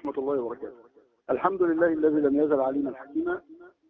ورحمة الله وبركاته الحمد لله الذي لم يزل عليما حكيما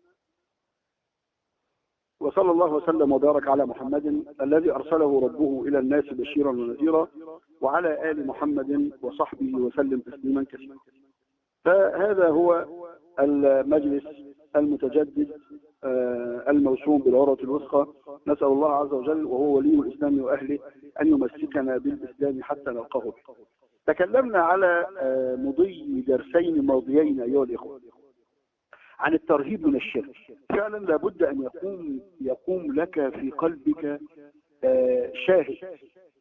وصلى الله وسلم وبارك على محمد الذي أرسله ربه إلى الناس بشيرا ونذيرا وعلى آل محمد وصحبه وسلم تسليما كثيرا فهذا هو المجلس المتجدد آه، الموسوم بالعروة الوثقى نسأل الله عز وجل وهو ولي الإسلام وأهله أن يمسكنا بالإسلام حتى نلقاه تكلمنا على آه، مضي درسين ماضيين أيها الإخوة عن الترهيب من الشرك فعلا لابد أن يقوم يقوم لك في قلبك آه، شاهد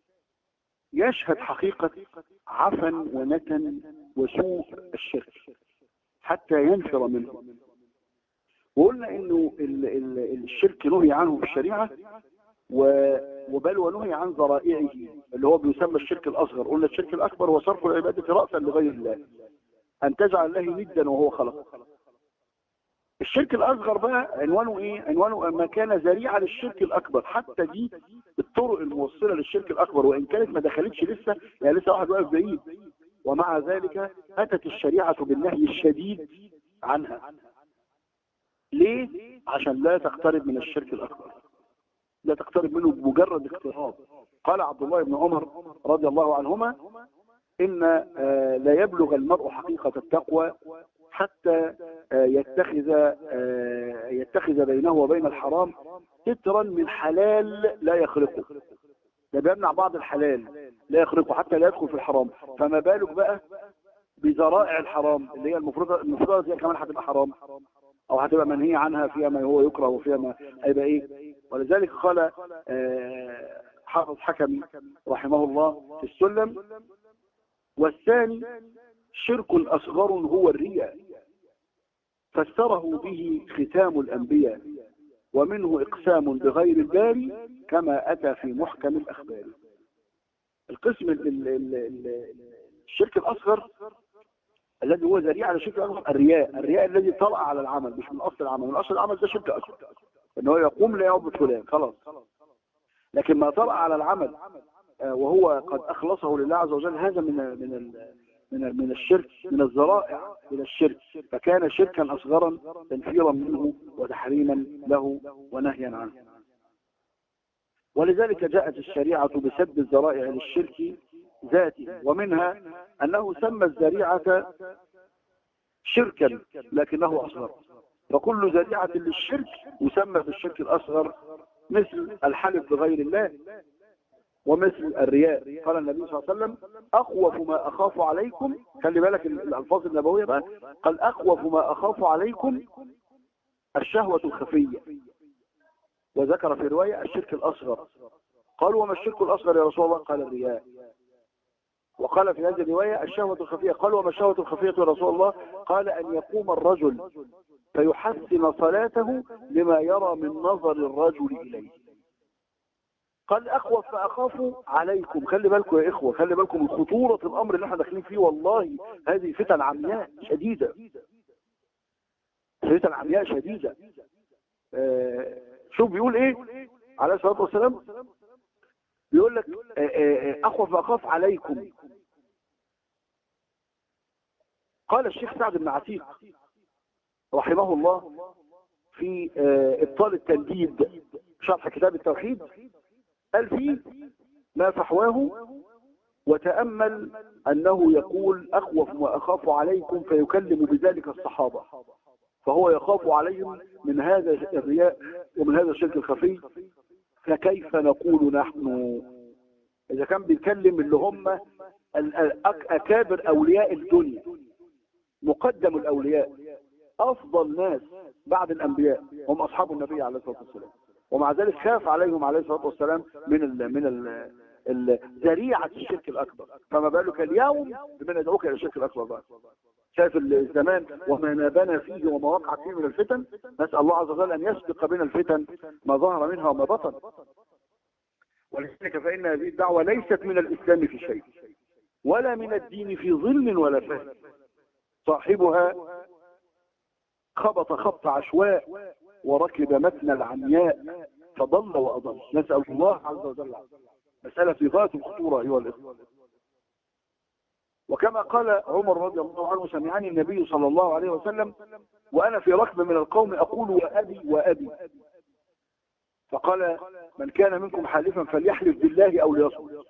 يشهد حقيقة عفن ونتن وسوء الشرك حتى ينفر منه وقلنا انه ال ال الشرك نهي عنه في الشريعة وبل ونهي عن ذرائعه اللي هو بيسمى الشرك الاصغر قلنا الشرك الاكبر هو صرف العبادة رأسا لغير الله ان تجعل له ندا وهو خلق الشرك الاصغر بقى عنوانه ايه عنوانه ما كان ذريعه للشرك الاكبر حتى دي الطرق الموصله للشرك الاكبر وان كانت ما دخلتش لسه يعني لسه واحد واقف بعيد ومع ذلك اتت الشريعه بالنهي الشديد عنها ليه عشان لا تقترب من الشرك الاكبر لا تقترب منه بمجرد اقتراب قال عبد الله بن عمر رضي الله عنهما ان آه، لا يبلغ المرء حقيقه التقوى حتى آه، يتخذ آه، يتخذ بينه وبين الحرام سترا من حلال لا يخرقه ده بيمنع بعض الحلال لا يخرقه حتى لا يدخل في الحرام فما بالك بقى بذرائع الحرام اللي هي المفروض المفروض هي كمان هتبقى حرام او هتبقى منهي عنها فيها ما هو يكره وفيها ما هيبقى ايه ولذلك قال آه، حافظ حكمي رحمه الله في السلم والثاني شرك أصغر هو الرياء فسره به ختام الأنبياء ومنه إقسام بغير الباري كما أتى في محكم الأخبار القسم ال ال ال ال الشرك الأصغر الذي هو ذريعة على الشرك الأصغر الرياء الرياء الذي طلع على العمل مش من أصل العمل من أصل العمل ده شرك أصغر إنه يقوم لا يعبد فلان خلاص لكن ما طلع على العمل آه، وهو قد أخلصه لله عز وجل هذا من من من من الشرك من الذرائع إلى الشرك فكان شركا أصغرا تنفيرا منه وتحريما له ونهيا عنه ولذلك جاءت الشريعة بسد الذرائع للشرك ذاته ومنها أنه سمى الذريعة شركا لكنه أصغر فكل ذريعة للشرك يسمى في الشرك الأصغر مثل الحلف بغير الله ومثل الرياء قال النبي صلى الله عليه وسلم أخوف ما أخاف عليكم خلي بالك الألفاظ النبوية بقى قال أخوف ما أخاف عليكم الشهوة الخفية وذكر في رواية الشرك الأصغر قال وما الشرك الأصغر يا رسول الله قال الرياء وقال في هذه الرواية الشهوة الخفية قال وما الشهوة الخفية يا رسول الله قال أن يقوم الرجل فيحسن صلاته لما يرى من نظر الرجل إليه قال اخوف فاخاف عليكم خلي بالكم يا اخوه خلي بالكم من خطوره الامر اللي احنا داخلين فيه والله هذه فتن عمياء شديده فتن عمياء شديده آه شوف بيقول ايه عليه الصلاه والسلام بيقول لك آه آه اخوف فاخاف عليكم قال الشيخ سعد بن عتيق رحمه الله في ابطال التنديد شرح كتاب التوحيد قال فيه ما فحواه وتأمل أنه يقول أخوف وأخاف عليكم فيكلم بذلك الصحابة فهو يخاف عليهم من هذا الرياء ومن هذا الشرك الخفي فكيف نقول نحن إذا كان بيتكلم اللي هم أكابر أولياء الدنيا مقدم الأولياء أفضل ناس بعد الأنبياء هم أصحاب النبي عليه الصلاة والسلام ومع ذلك خاف عليهم عليه الصلاة والسلام من ال من ال ذريعة الشرك الأكبر فما بالك اليوم بمن يدعوك إلى الشرك الأكبر بقى شايف الزمان وما نابنا فيه وما وقعت فيه من الفتن نسأل الله عز وجل أن يسبق بنا الفتن ما ظهر منها وما بطن ولذلك فإن هذه الدعوة ليست من الإسلام في شيء ولا من الدين في ظل ولا فهم صاحبها خبط خبط عشواء وركب متن العمياء فضل وأضل نسأل الله عز وجل مسألة في غاية الخطورة أيها الإخوة وكما قال عمر رضي الله عنه سمعني النبي صلى الله عليه وسلم وأنا في ركب من القوم أقول وأبي وأبي فقال من كان منكم حالفا فليحلف بالله أو ليصمت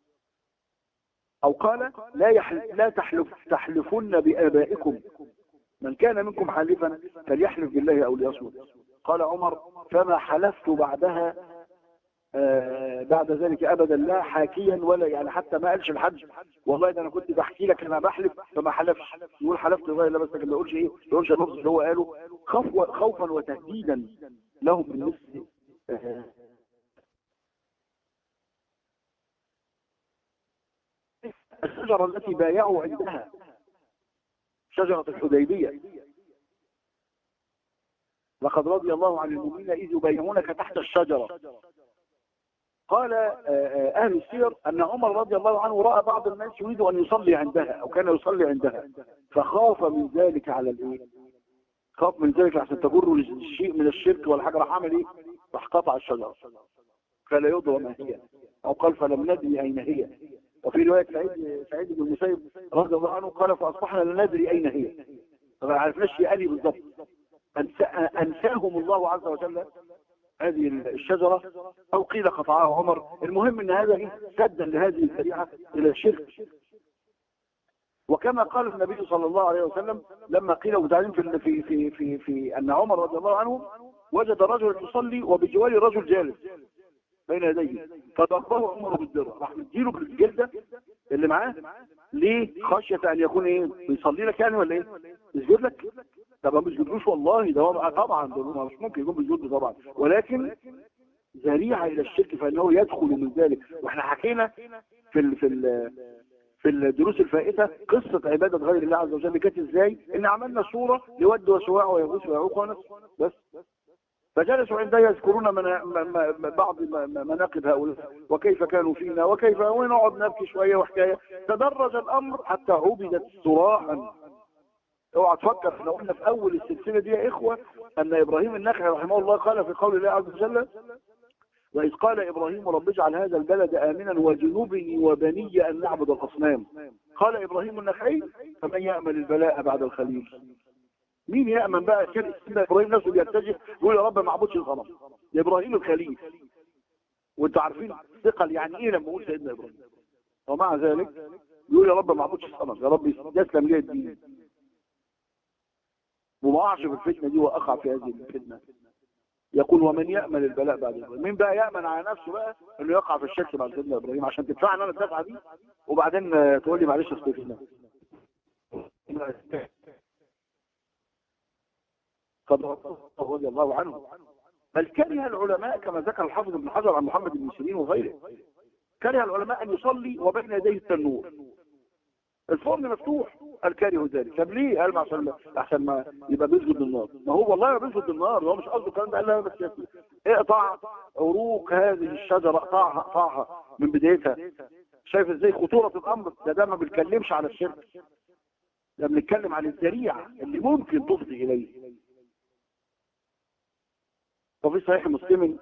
أو قال لا, يحلف لا تحلف تحلفن بآبائكم من كان منكم حالفا فليحلف بالله أو ليصمت قال عمر فما حلفت بعدها آه بعد ذلك ابدا لا حاكيا ولا يعني حتى ما قالش لحد والله ده انا كنت بحكي لك انا بحلف فما حلفش يقول حلفت والله لا بس ما يقولش ايه ما يقولش اللفظ اللي هو قاله خوف خوفا وتهديدا لهم من مثل آه الشجرة التي بايعوا عندها شجرة الحديبية لقد رضي الله عن المؤمنين إذ يبايعونك تحت الشجرة قال أهل السير أن عمر رضي الله عنه رأى بعض الناس يريد أن يصلي عندها أو كان يصلي عندها فخاف من ذلك على الإيه خاف من ذلك عشان تجره لشيء من الشرك ولا حاجة راح عمل إيه راح قطع الشجرة فلا يدرى ما هي أو قال فلم ندري أين هي وفي رواية سعيد سعيد بن المسيب رضي الله عنه قال فأصبحنا لا ندري أين هي فما عرفناش هي أني بالضبط أنساهم الله عز وجل هذه الشجرة أو قيل قطعها عمر المهم أن هذا سدا لهذه الذريعة إلى الشرك وكما قال النبي صلى الله عليه وسلم لما قيل وتعلم في في في في, في أن عمر رضي الله عنه وجد رجل يصلي وبجواره رجل جالس بين يديه فضربه عمر بالدرع راح مديله بالجلده اللي معاه ليه خشيه ان يكون ايه بيصلي لك يعني ولا ايه يسجد لك طب ما بيسجدلوش والله ده هو طبعا ده مش ممكن يكون بيسجد طبعا ولكن ذريعه الى الشرك فانه يدخل من ذلك واحنا حكينا في ال في ال في الدروس الفائته قصه عباده غير الله عز وجل كانت ازاي ان عملنا صوره لود وسواع ويغوث ويعوق ونس بس فجلسوا عندها يذكرون من بعض مناقب هؤلاء وكيف كانوا فينا وكيف ونقعد نبكي شوية وحكاية تدرج الأمر حتى عبدت صراحا اوعى تفكر احنا قلنا في أول السلسلة دي يا إخوة أن إبراهيم النخعي رحمه الله قال في قول الله عز وجل وإذ قال إبراهيم رب اجعل هذا البلد آمنا وجنوبني وبني أن نعبد الأصنام قال إبراهيم النخعي فمن يأمل البلاء بعد الخليل مين يأمن بقى كان سيدنا إبراهيم نفسه بيتجه يقول يا رب ما اعبدش الغنم يا إبراهيم الخليل وانتوا عارفين ثقل يعني ايه لما اقول سيدنا إبراهيم ومع ذلك يقول يا رب ما اعبدش الصنم يا رب يسلم لي الدين وما اقعش في الفتنة دي واقع في هذه الفتنة يقول ومن يأمن البلاء بعد إبراهيم مين بقى يأمن على نفسه بقى انه يقع في الشك بعد سيدنا إبراهيم عشان تدفعني انا الدفعة دي وبعدين تقول لي معلش استفيدنا رضي الله عنه بل كره العلماء كما ذكر الحافظ ابن حجر عن محمد بن سيرين وغيره كره العلماء ان يصلي وبين يديه التنور الفرن مفتوح قال كاره ذلك طب ليه قال عشان عشان ما يبقى بيسجد للنار ما هو والله ما بيسجد للنار هو مش قصده الكلام ده قال لا بس اقطع عروق هذه الشجره اقطعها اقطعها من بدايتها شايف ازاي خطوره الامر ده ده ما بيتكلمش على الشرك ده بنتكلم عن الذريعه اللي ممكن تفضي اليه وفي صحيح مسلم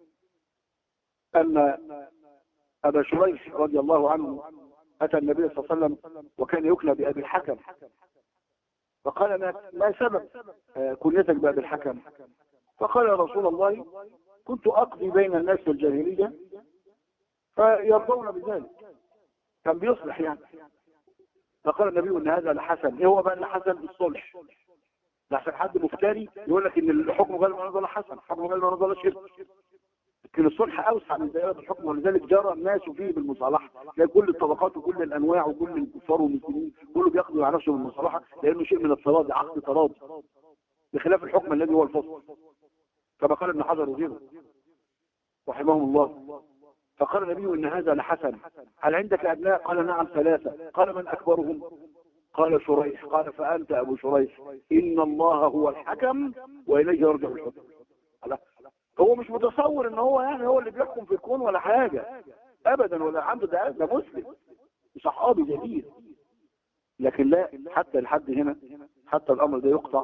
أن أبا شريح رضي الله عنه أتى النبي صلى الله عليه وسلم وكان يكنى بأبي الحكم فقال ما, ما سبب كنيتك بأبي الحكم فقال يا رسول الله كنت أقضي بين الناس في الجاهلية فيرضون بذلك كان بيصلح يعني فقال النبي ان هذا لحسن ايه هو بقى لحسن الصلح لحسن حد مفتري يقول لك ان الحكم غير ما نزل حسن حكم غير ما نزل شرك لكن الصلح اوسع من دائره الحكم ولذلك جرى الناس فيه بالمصالحه لان كل الطبقات وكل الانواع وكل الكفار والمسلمين كله بياخدوا على نفسه بالمصالحه لانه شيء من التراضي عقد تراضي بخلاف الحكم الذي هو الفصل كما قال ابن حجر وغيره رحمهم الله فقال النبي ان هذا لحسن هل عندك ابناء قال نعم ثلاثه قال من اكبرهم قال شريح قال فأنت أبو شريح إن الله هو الحكم وإليه يرجع الحكم هو مش متصور ان هو يعني هو اللي بيحكم في الكون ولا حاجة ابدا ولا عنده ده ده مسلم صحابي جديد لكن لا حتى لحد هنا حتى الامر ده يقطع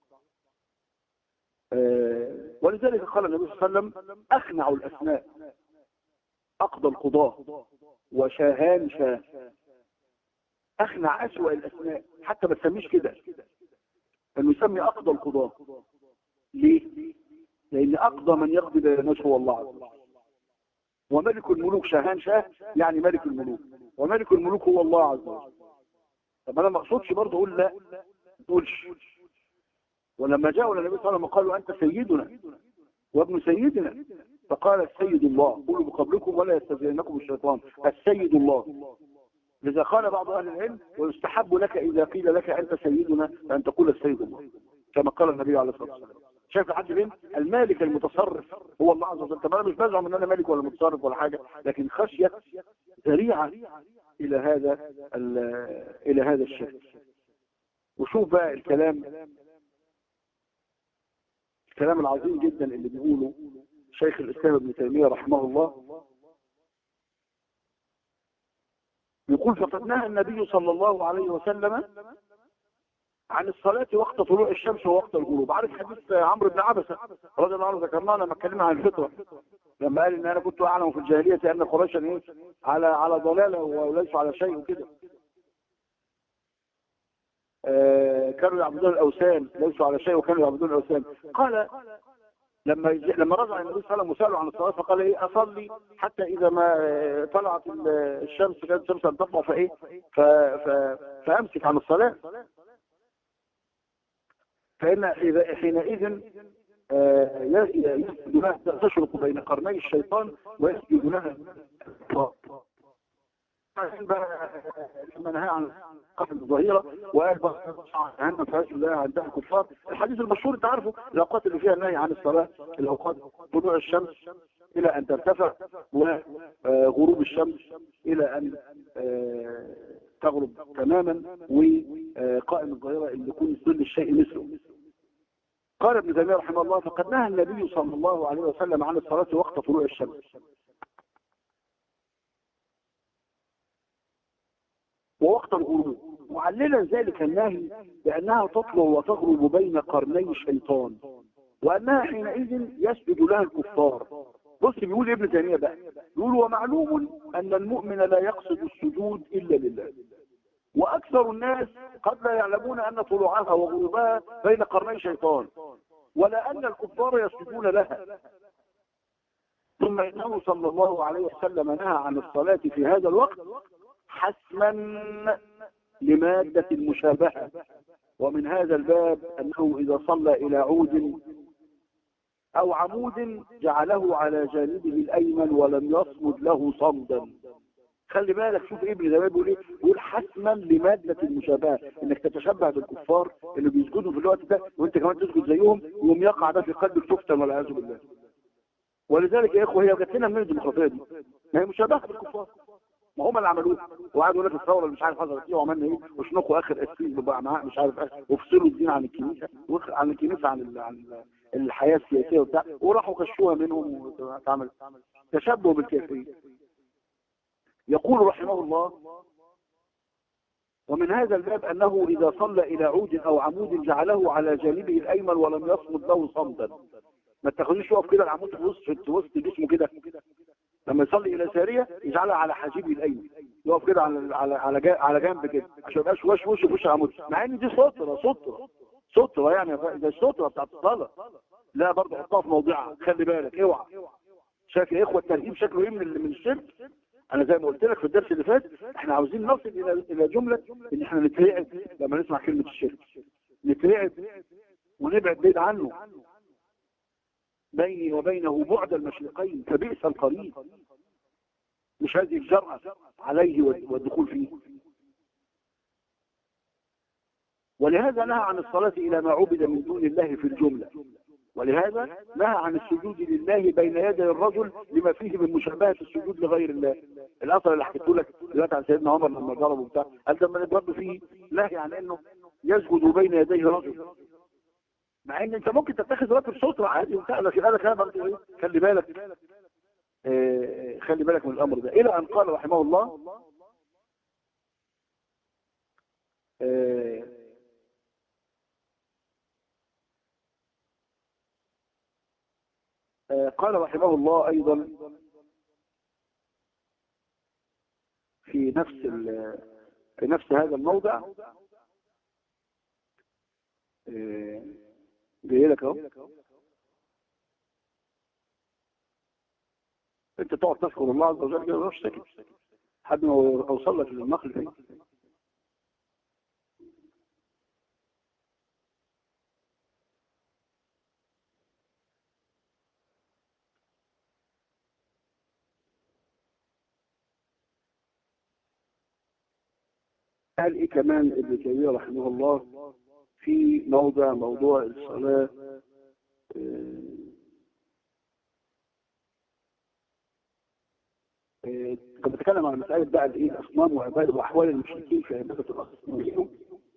آه ولذلك قال النبي صلى الله عليه وسلم اخنع الاسماء اقضى القضاة وشاهان شاه اخنع اسوأ الاسماء حتى ما تسميش كده انه يسمي اقضى القضاة ليه لان اقضى من يقضي بين الناس هو الله عز وجل وملك الملوك شاهان شاه يعني ملك الملوك وملك الملوك هو الله عز وجل طب انا ما اقصدش برضه اقول لا ما تقولش ولما جاءوا النبي صلى الله عليه وسلم قالوا انت سيدنا وابن سيدنا فقال السيد الله قولوا بقبلكم ولا يستزينكم الشيطان السيد الله لذا قال بعض اهل العلم ويستحب لك اذا قيل لك انت سيدنا ان تقول السيد الله كما قال النبي عليه الصلاه والسلام شايف حد فين المالك المتصرف هو الله عز وجل طب انا مش بزعم ان انا مالك ولا متصرف ولا حاجه لكن خشيه ذريعه الى هذا الى هذا الشرك وشوف بقى الكلام الكلام العظيم جدا اللي بيقوله شيخ الاسلام ابن تيميه رحمه الله يقول فقد نهى النبي صلى الله عليه وسلم عن الصلاة وقت طلوع الشمس ووقت الغروب عارف حديث عمرو بن عبسة رضي الله عنه ذكرناه لما اتكلمنا عن الفطرة لما قال ان انا كنت اعلم في الجاهلية ان قريشا ايه على على ضلالة وليسوا على شيء وكده آه كانوا يعبدون الاوثان ليسوا على شيء وكانوا يعبدون الاوثان قال لما لما رجع النبي صلى الله عليه وسلم وساله عن الصلاه فقال ايه اصلي حتى اذا ما طلعت الشمس كانت الشمس ان تطلع فايه فامسك عن الصلاه فإن إذا حينئذ يسجد لها تشرق بين قرني الشيطان ويسجد لها لما نهى عن قتل الظهيرة وقال جهنم فاسد لها عندها كفار الحديث المشهور انت عارفه الاوقات اللي فيها النهي عن الصلاة الاوقات طلوع الشمس الى ان ترتفع وغروب الشمس الى ان تغرب تماما وقائم الظهيرة اللي يكون ظل الشيء مثله قال ابن تيميه رحمه الله فقد نهى النبي صلى الله عليه وسلم عن الصلاة وقت طلوع الشمس ووقت الغروب معللا ذلك النهي بأنها تطلع وتغرب بين قرني الشيطان وأنها حينئذ يسجد لها الكفار بص بيقول ابن تيميه بقى يقول ومعلوم أن المؤمن لا يقصد السجود إلا لله وأكثر الناس قد لا يعلمون أن طلوعها وغروبها بين قرني شيطان ولا أن الكفار يسجدون لها ثم إنه صلى الله عليه وسلم نهى عن الصلاة في هذا الوقت حسما لمادة المشابهة ومن هذا الباب أنه إذا صلى إلى عود أو عمود جعله على جانبه الأيمن ولم يصمد له صمدا خلي بالك شوف ايه ابن زمان بيقول ايه بيقول حسما لمادة المشابهة انك تتشبه بالكفار اللي بيسجدوا في الوقت ده وانت كمان تسجد زيهم يوم يقع ده في قلبك تفتن والعياذ بالله ولذلك يا اخوه هي جت لنا من الديمقراطيه دي ما هي مشابهه بالكفار ما هم اللي عملوها وقعدوا يقول لك الثوره اللي مش عارف حصلت ايه وعملنا ايه وشنقوا اخر اسيس بقى معاه مش عارف ايه وفصلوا الدين عن الكنيسه عن الكنيسه عن ال... عن الحياه السياسيه وبتاع وراحوا كشوها منهم وتعمل تشبه بالكافرين يقول رحمه الله ومن هذا الباب أنه إذا صلى إلى عود أو عمود جعله على جانبه الأيمن ولم يصمد له صمدا ما تاخذوش يقف كده العمود في وسط في وسط جسمه كده لما يصلي الى ساريه يجعلها على حاجبه الايمن يقف كده على على على على جنب كده عشان ما يبقاش وش وش وش عمود مع ان دي ستره ستره ستره يعني ده الستره بتاعت الصلاه لا برضه حطها في موضعها خلي بالك اوعى شايف يا اخوه الترهيب شكله ايه من من الشرك انا زي ما قلت لك في الدرس اللي فات احنا عاوزين نصل الى الى جمله ان احنا نترعب لما نسمع كلمه الشرك نترعب ونبعد بعيد عنه بيني وبينه بعد المشرقين فبئس القريب مش هذه الجرأة عليه والدخول فيه ولهذا نهى عن الصلاة إلى ما عبد من دون الله في الجملة ولهذا نهى عن السجود لله بين يدي الرجل لما فيه من مشابهة السجود لغير الله الأثر اللي حكيته لك دلوقتي عن سيدنا عمر لما ضربه بتاع قال لما نضرب فيه نهي عن انه يسجد بين يديه رجل مع ان انت ممكن تتخذ راتب سترة عادي وبتاع لكن قال لك انا برضه ايه خلي بالك آه خلي بالك من الامر ده الى ان قال رحمه الله آه آه قال رحمه الله ايضا في نفس في نفس هذا الموضع آه، جاي لك اهو انت تقعد تذكر الله عز وجل كده مش ساكت لحد ما اوصل لك للنقل تاني قال ايه كمان ابن تيميه رحمه الله في موضع موضوع الصلاه آه، آه، كنت بتكلم عن مسألة بقى الايه الاصنام وعباده واحوال المشركين في عبادة الاصنام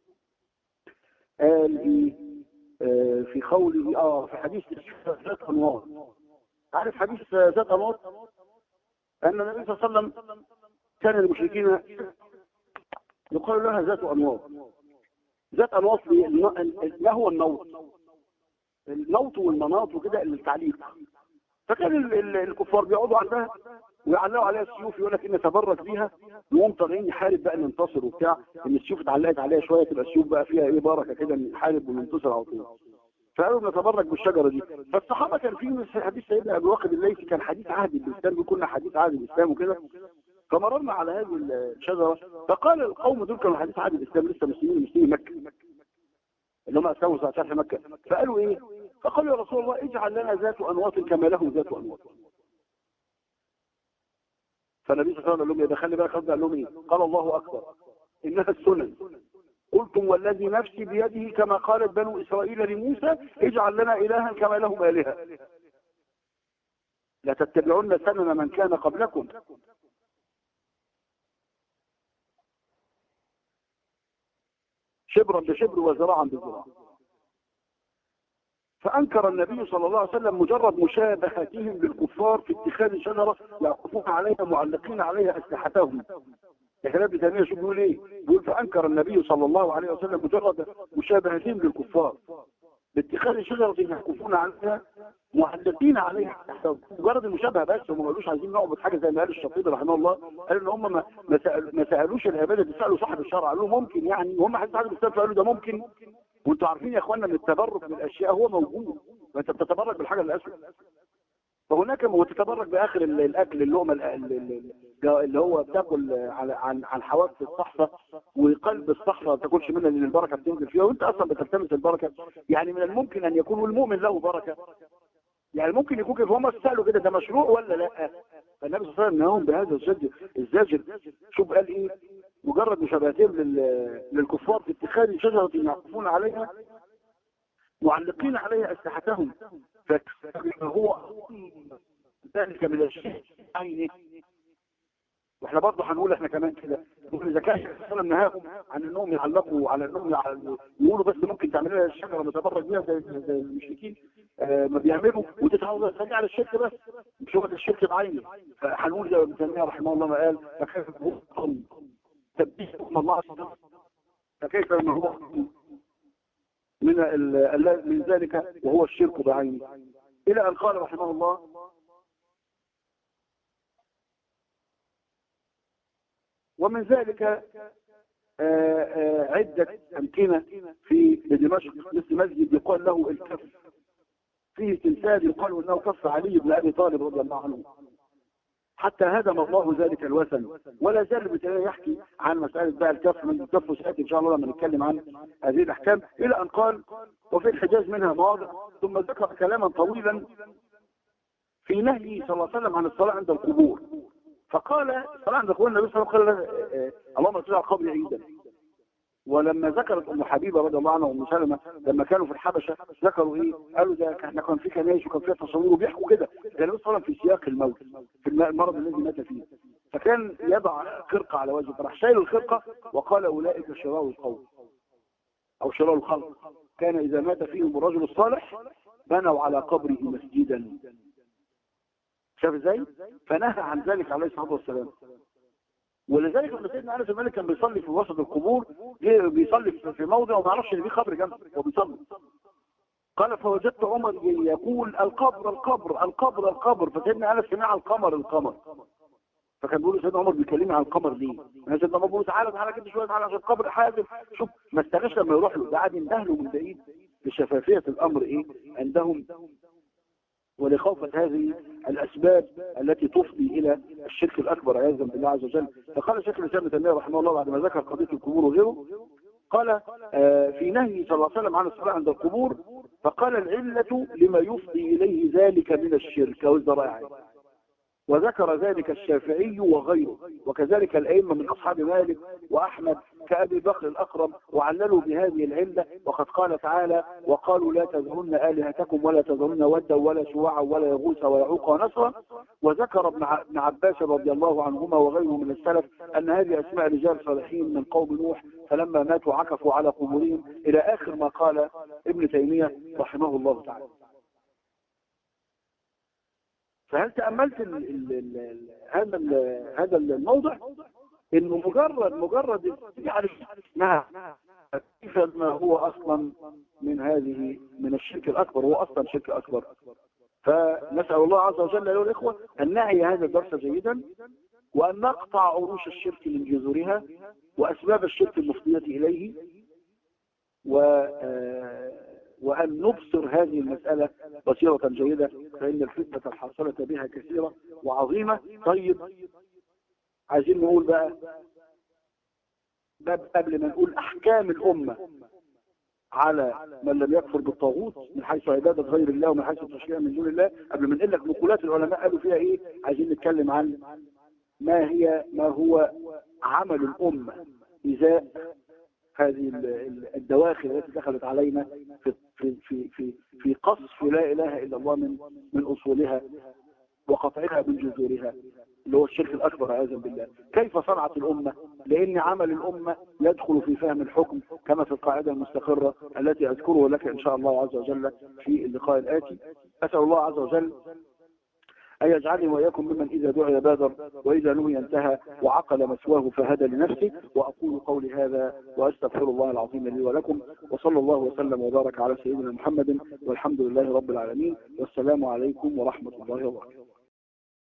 قال ايه آه، في قوله اه في حديث ذات انوار عارف حديث ذات انوار ان النبي صلى الله عليه وسلم كان المشركين يقال لها ذات انوار ذات انوار ما هو النوط النوط والمناط وكده التعليق فكان ال- ال- الكفار بيقعدوا عندها ويعلقوا عليها السيوف يقول لك ان نتبرك بيها نقوم طالعين نحارب بقى ننتصر وبتاع ان السيوف اتعلقت عليها شويه تبقى السيوف بقى فيها ايه بركه كده نحارب وننتصر على طول فقالوا نتبرك بالشجره دي فالصحابه كان في حديث سيدنا ابي واقد الليثي كان حديث عهد الاسلام بيكون حديث عهد الاسلام وكده فمررنا على هذه الشجره فقال القوم دول كانوا حديث عهد الاسلام لسه مسلمين مسلمين مكه اللي هم اسلموا ساعه فتح مكه فقالوا ايه؟ فقالوا يا رسول الله اجعل لنا ذات انواط كما لهم ذات انواط فالنبي صلى الله عليه وسلم قال لهم يا ده خلي بالك قال لهم ايه؟ قال الله اكبر انها السنن قلتم والذي نفسي بيده كما قالت بنو اسرائيل لموسى اجعل لنا الها كما لهم الهه لتتبعن سنن من كان قبلكم شبرا بشبر وذراعا بذراع فأنكر النبي صلى الله عليه وسلم مجرد مشابهتهم بالكفار في اتخاذ شجرة يعقفون عليها معلقين عليها أسلحتهم يا كلام ابن تيمية شو بيقول ايه؟ بيقول فأنكر النبي صلى الله عليه وسلم مجرد مشابهتهم بالكفار باتخاذ شجرة يعكفون عليها معلقين عليها أسلحتهم مجرد المشابهة بس هم ما قالوش عايزين نعبد حاجة زي ما قال الشطيب رحمه الله قال ان هم ما ما سأل- ما سالوش العباده دي سالوا صاحب الشرع قالوا ممكن يعني وهم حديث عن الاسلام فقالوا ده ممكن وانتوا عارفين يا اخوانا ان التبرك بالاشياء هو موجود ما انت بتتبرك بالحاجه اللي اسود فهناك وتتبرك باخر ال- الاكل اللقمه ال- ال- ال- اللي هو بتاكل على عن عن حواف الصحفه وقلب الصحفه ما تاكلش منها لان البركه بتنزل فيها وانت اصلا بتلتمس البركه يعني من الممكن ان يكون المؤمن له بركه يعني ممكن يكون كيف هم سالوا كده ده مشروع ولا لا فالنبي صلى الله عليه وسلم نهاهم بهذا الزجر الزاجر شوف قال ايه مجرد مشابهتهم لل- للكفار في اتخاذ شجره يعقفون عليها معلقين عليها اسلحتهم فهو ذلك من الشيء عينه واحنا برضه هنقول احنا كمان كده نقول اذا كان النبي صلى الله عليه وسلم نهاهم عن انهم يعلقوا على انهم يع- يقولوا بس ممكن تعملوا لها الشجره نتبرج بيها زي زي المشركين آه ما بيعملوا وتتعودوا تخلي على الشرك بس مش هو الشرك بعينه فهنقول زي ابن تيميه رحمه الله ما قال فكيف هو تبديل حكم الله عز وجل فكيف ما هو من ال- ال- من ذلك وهو الشرك بعينه الى ان قال رحمه الله ومن ذلك آه، آه، عدة أمكنة في دمشق مثل مسجد يقال له الكف فيه تمثال يقال انه كف علي بن ابي طالب رضي الله عنه حتى هدم الله ذلك الوثن ولا زال ابن تيميه يحكي عن مساله بقى الكف من الكف سياتي ان شاء الله لما نتكلم عن هذه الاحكام الى ان قال وفي الحجاز منها مواضع ثم ذكر كلاما طويلا في نهي صلى الله عليه وسلم عن الصلاه عند القبور فقال الصلاه عند القبور النبي صلى الله عليه وسلم قال آه، آه، اللهم صل على قبر عيدا ولما ذكرت ام حبيبه رضي الله عنها وام سلمه لما كانوا في الحبشه ذكروا ايه؟ قالوا ده احنا كان في كنايس وكان فيها تصوير وبيحكوا كده ده النبي صلى الله عليه وسلم في سياق الموت في الم- المرض الذي مات فيه فكان يضع خرقه على وجهه فراح شايل الخرقه وقال اولئك شرار القوم او شرار الخلق كان اذا مات فيهم الرجل الصالح بنوا على قبره مسجدا شاف ازاي؟ فنهى عن ذلك عليه الصلاه والسلام ولذلك ابن سيدنا انس الملك كان بيصلي في وسط القبور جه بيصلي في- في موضع وما يعرفش ان في قبر جنبه وبيصلي قال فوجدت عمر يقول القبر القبر القبر القبر فسيدنا انس سمع القمر القمر فكان بيقول سيدنا عمر بيكلمني عن القمر ليه؟ انا سيدنا عمر بيقول تعالى تعالى كده شويه تعالى عشان القمر حازم شوف ما استناش لما يروح له ده قاعد يندهله من بعيد لشفافيه الامر ايه عندهم ولخوفة هذه الأسباب التي تفضي إلى الشرك الأكبر عياذا بالله عز وجل فقال شيخ الإسلام تيمية رحمه الله بعد ما ذكر قضية القبور وغيره قال آه، في نهي صلى الله عليه وسلم عن الصلاة عند القبور فقال العلة لما يفضي إليه ذلك من الشرك أو الذرائع وذكر ذلك الشافعي وغيره وكذلك الأئمة من أصحاب مالك وأحمد كأبي بكر الأقرب وعللوا بهذه العلة وقد قال تعالى وقالوا لا تذرن آلهتكم ولا تذرن ودا ولا سواعا ولا يغوث ويعوق ونصرا وذكر ابن ع- ابن عباس رضي الله عنهما وغيره من السلف أن هذه أسماء رجال صالحين من قوم نوح فلما ماتوا عكفوا على قبورهم إلى آخر ما قال ابن تيمية رحمه الله تعالى فهل تأملت ال ال ال ال هذا ال هذا الموضع انه مجرد مجرد يعني نعم كيف ما هو اصلا من هذه من الشرك الاكبر هو اصلا شرك اكبر فنسال الله عز وجل ايها الاخوه ان نعي هذا الدرس جيدا وان نقطع عروش الشرك من جذورها واسباب الشرك المفضيه اليه و آه، وأن نبصر هذه المسألة بصيرة جيدة فإن الفتنة الحاصلة بها كثيرة وعظيمة طيب عايزين نقول بقى باب قبل ما نقول أحكام الأمة على من لم يكفر بالطاغوت من حيث عبادة غير الله ومن حيث التشريع من دون الله قبل ما نقول لك نقولات العلماء قالوا فيها ايه عايزين نتكلم عن ما هي ما هو عمل الأمة إزاء هذه ال- ال- الدواخل التي دخلت علينا في في في في, في قصف لا اله الا الله من من اصولها وقطعها من جذورها اللي هو الشرك الاكبر عياذا بالله كيف صنعت الامه لان عمل الامه يدخل في فهم الحكم كما في القاعده المستقره التي اذكره لك ان شاء الله عز وجل في اللقاء الاتي اسال الله عز وجل أن يجعلني وإياكم ممن إذا دعي بادر وإذا نهي انتهى وعقل مسواه فهدى لنفسه وأقول قولي هذا وأستغفر الله العظيم لي ولكم وصلى الله وسلم وبارك على سيدنا محمد والحمد لله رب العالمين والسلام عليكم ورحمة الله وبركاته